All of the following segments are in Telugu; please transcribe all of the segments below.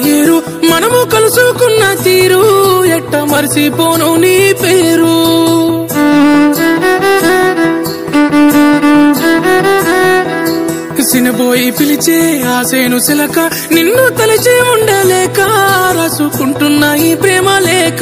ఏరు మనము కలుసుకున్న తీరు ఎట్ట మరిసిపోను నీ పేరు సినబోయి పిలిచే ఆసేను సిలక నిన్ను తలిచి ఉండలేక రాసుకుంటున్నా ఈ ప్రేమ లేక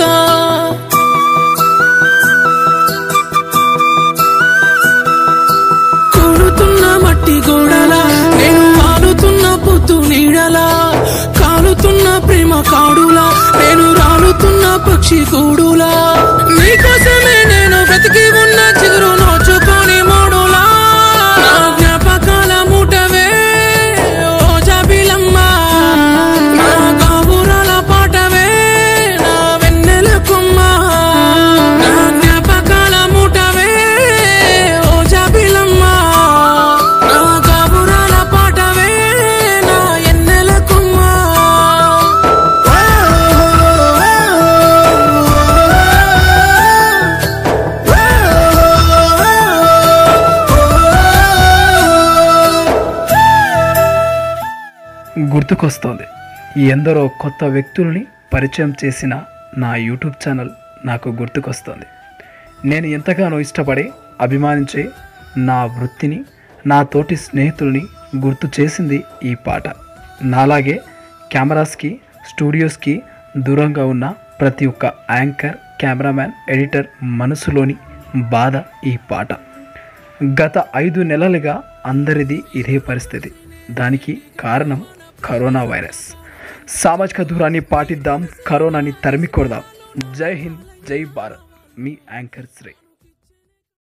కూడుతున్న మట్టి గోడలా నేను వాలుతున్న పొత్తు నీడలా కాలుతున్న ప్రేమ కాడులా నేను రాలుతున్న పక్షి కూడులా నీకోసమే నేను బ్రతికి ఉన్న చిగురు నోచుకొని మూడులా నా జ్ఞాపకాల మూటవే ఓ జాబిలమ్మ నా కాబూరాల పాటవే నా వెన్నెల కొమ్మ నా జ్ఞాపకాల మూటవే ఓ జాబిలమ్మ నా కాబూరాల పాటవే నా ఎన్నెల కొమ్మ గుర్తుకొస్తోంది ఎందరో కొత్త వ్యక్తుల్ని పరిచయం చేసిన నా యూట్యూబ్ ఛానల్ నాకు గుర్తుకొస్తోంది నేను ఎంతగానో ఇష్టపడి అభిమానించే నా వృత్తిని నా తోటి స్నేహితుల్ని గుర్తు చేసింది ఈ పాట నాలాగే కెమెరాస్కి స్టూడియోస్కి దూరంగా ఉన్న ప్రతి ఒక్క యాంకర్ కెమెరామ్యాన్ ఎడిటర్ మనసులోని బాధ ఈ పాట గత ఐదు నెలలుగా అందరిది ఇదే పరిస్థితి దానికి కారణం కరోనా వైరస్ సామాజిక దూరాన్ని పాటిద్దాం కరోనాని తరిమి కొడదాం జై హింద్ జై భారత్ మీ యాంకర్ శ్రీ